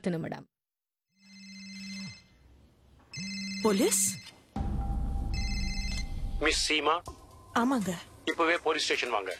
பத்து நிமிடம் police miss Seema ஆமாங்க இப்பவே போலீஸ் ஸ்டேஷன் வாங்க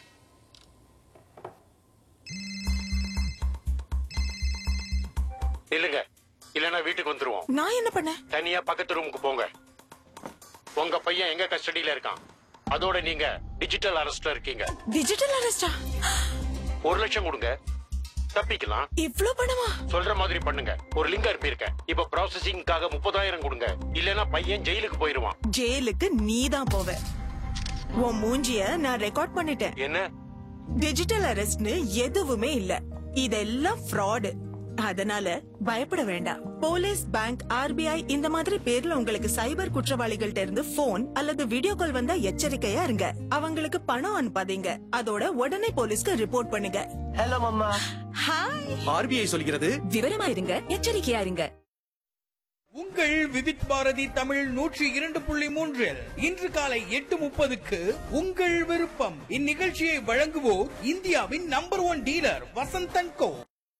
இல்லங்க இல்லனா வீட்டுக்கு வந்துருவோம் நான் என்ன பண்ணேன் தனியா பக்கத்து ரூமுக்கு போங்க உங்க பையன் எங்க கஸ்டடியில இருக்கான் அதோட நீங்க டிஜிட்டல் அரெஸ்ட்ல இருக்கீங்க டிஜிட்டல் அரெஸ்டா ஒரு லட்சம் கொடுங்க தப்பிக்கலாம் இவ்ளோ பணமா சொல்ற மாதிரி பண்ணுங்க ஒரு லிங்க் அனுப்பியிருக்கேன் இப்ப ப்ராசஸிங்காக முப்பதாயிரம் கொடுங்க இல்லனா பையன் ஜெயிலுக்கு போயிருவான் ஜெயிலுக்கு நீ தான் போவ உன் மூஞ்சிய நான் ரெக்கார்ட் பண்ணிட்டேன் என்ன டிஜிட்டல் அரெஸ்ட்னு எதுவுமே இல்ல இதெல்லாம் ஃப்ராடு அதனால பயப்பட வேண்டாம் போலீஸ் பேங்க் ஆர்பிஐ இந்த மாதிரி பேர்ல உங்களுக்கு சைபர் குற்றவாளிகள்ட்ட இருந்து போன் அல்லது வீடியோ கால் வந்தா எச்சரிக்கையா இருங்க அவங்களுக்கு பணம் அனுப்பாதீங்க அதோட உடனே போலீஸ்க்கு ரிப்போர்ட் பண்ணுங்க ஹலோ மம்மா ஹாய் ஆர்பிஐ சொல்கிறது விவரமா இருங்க எச்சரிக்கையா இருங்க உங்கள் விவித் பாரதி தமிழ் நூற்றி இரண்டு புள்ளி மூன்றில் இன்று காலை எட்டு முப்பதுக்கு உங்கள் விருப்பம் இந்நிகழ்ச்சியை வழங்குவோர் இந்தியாவின் number one dealer Vasanth and co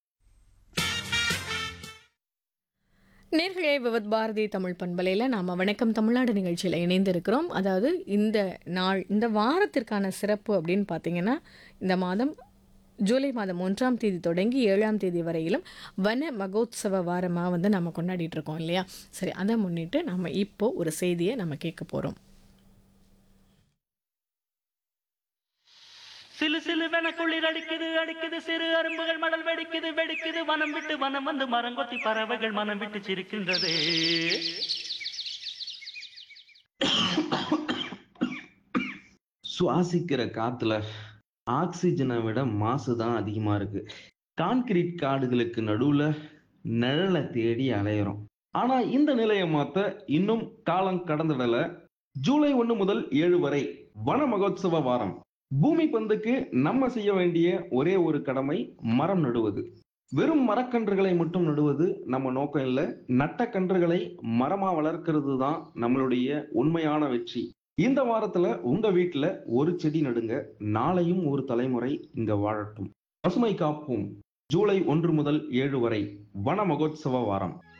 நேர்களே விவத் பாரதி தமிழ் பண்பலையில் நாம் வணக்கம் தமிழ்நாடு நிகழ்ச்சியில் இணைந்திருக்கிறோம் அதாவது இந்த நாள் இந்த வாரத்திற்கான சிறப்பு அப்படின்னு பார்த்தீங்கன்னா இந்த மாதம் ஜூலை மாதம் ஒன்றாம் தேதி தொடங்கி ஏழாம் தேதி வரையிலும் வன மகோத்சவ வாரமாக வந்து நம்ம கொண்டாடிட்டு இருக்கோம் இல்லையா சரி அதை முன்னிட்டு நம்ம இப்போ ஒரு செய்தியை நம்ம கேட்க போகிறோம் சிலு சிலுவென குளிர் அடிக்குது அடிக்குது சிறு அரும்புகள் மடல் வெடிக்குது வெடிக்குது வனம் விட்டு வனம் வந்து மரங்கொத்தி பறவைகள் மனம் விட்டு சிரிக்கின்றது சுவாசிக்கிற காத்துல ஆக்சிஜனை விட மாசு தான் அதிகமா இருக்கு கான்கிரீட் காடுகளுக்கு நடுவுல நிழலை தேடி அலையிறோம் ஆனா இந்த நிலையை மாத்த இன்னும் காலம் கடந்துடல ஜூலை ஒண்ணு முதல் ஏழு வரை வன மகோத்சவ வாரம் பூமி பந்துக்கு நம்ம செய்ய வேண்டிய ஒரே ஒரு கடமை மரம் நடுவது வெறும் மரக்கன்றுகளை மட்டும் நடுவது நம்ம நோக்கம் இல்லை நட்ட கன்றுகளை மரமா வளர்க்கிறது தான் நம்மளுடைய உண்மையான வெற்றி இந்த வாரத்துல உங்க வீட்டுல ஒரு செடி நடுங்க நாளையும் ஒரு தலைமுறை இங்க வாழட்டும் பசுமை காப்போம் ஜூலை ஒன்று முதல் ஏழு வரை வன மகோத்சவ வாரம்